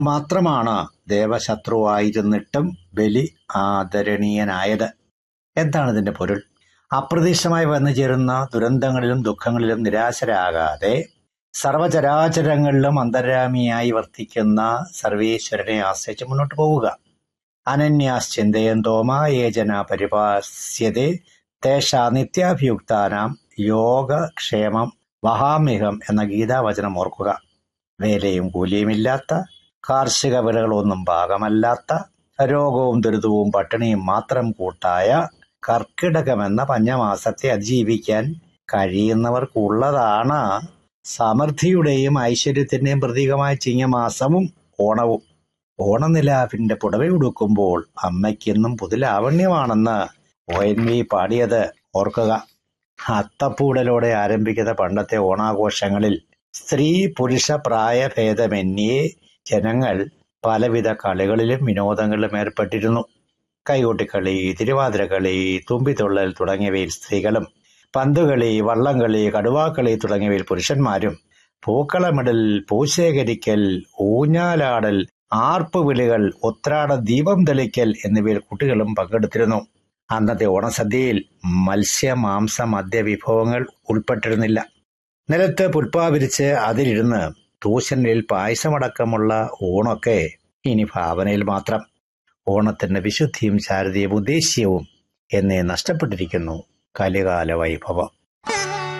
മാത്രമാണ് ദേവശത്രുവായിരുന്നിട്ടും ബലി ആദരണീയനായത് എന്താണ് ഇതിന്റെ പൊരുൾ അപ്രതീക്ഷിതമായി വന്നു ചേരുന്ന ദുരന്തങ്ങളിലും ദുഃഖങ്ങളിലും നിരാശരാകാതെ സർവചരാചരങ്ങളിലും അന്തരാമിയായി വർത്തിക്കുന്ന സർവേശ്വരനെ ആശ്രയിച്ച് മുന്നോട്ട് പോവുക അനന്യാശ്ചിന്തയന്തോമ ഏജന പരിപാസ്യതേ തേഷ നിത്യാഭിയുക്താനാം യോഗക്ഷേമം വഹാമിഹം എന്ന ഗീതാവചനം ഓർക്കുക വേലയും കൂലിയുമില്ലാത്ത കാർഷിക വിളകളൊന്നും പാകമല്ലാത്ത രോഗവും ദുരിതവും പട്ടിണിയും മാത്രം കൂട്ടായ കർക്കിടകമെന്ന പഞ്ഞമാസത്തെ അതിജീവിക്കാൻ കഴിയുന്നവർക്കുള്ളതാണ് സമൃദ്ധിയുടെയും ഐശ്വര്യത്തിന്റെയും പ്രതീകമായ ചിങ്ങമാസവും ഓണവും ഓണനിലാവിന്റെ പുടവയുടുക്കുമ്പോൾ അമ്മയ്ക്കെന്നും പുതുലാവണ്യമാണെന്ന് ഒ എൻ വി പാടിയത് ഓർക്കുക അത്തപ്പൂടലോടെ ആരംഭിക്കുന്ന പണ്ടത്തെ ഓണാഘോഷങ്ങളിൽ സ്ത്രീ പുരുഷ പ്രായഭേദമന്യേ ജനങ്ങൾ പലവിധ കളികളിലും വിനോദങ്ങളിലും ഏർപ്പെട്ടിരുന്നു കൈകൊട്ടിക്കളി തിരുവാതിരക്കളി തുമ്പിത്തുള്ളൽ തുടങ്ങിയവയിൽ സ്ത്രീകളും പന്തുകളി വള്ളംകളി കടുവാക്കളി തുടങ്ങിയവയിൽ പുരുഷന്മാരും പൂക്കളമിടൽ പൂശേഖരിക്കൽ ഊഞ്ഞാലാടൽ ആർപ്പുവിളികൾ ഉത്രാട ദീപം തെളിക്കൽ എന്നിവയിൽ കുട്ടികളും പങ്കെടുത്തിരുന്നു അന്നത്തെ ഓണസദ്യയിൽ മത്സ്യ മാംസ മദ്യ വിഭവങ്ങൾ ഉൾപ്പെട്ടിരുന്നില്ല നിലത്ത് പുൽപ്പാവിരിച്ച് അതിലിരുന്ന് തൂശനിൽ പായസമടക്കമുള്ള ഊണൊക്കെ ഇനി ഭാവനയിൽ മാത്രം ഓണത്തിന്റെ വിശുദ്ധിയും ശാരദീയവും ഉദ്ദേശ്യവും എന്നേ നഷ്ടപ്പെട്ടിരിക്കുന്നു കലികാല വൈഭവം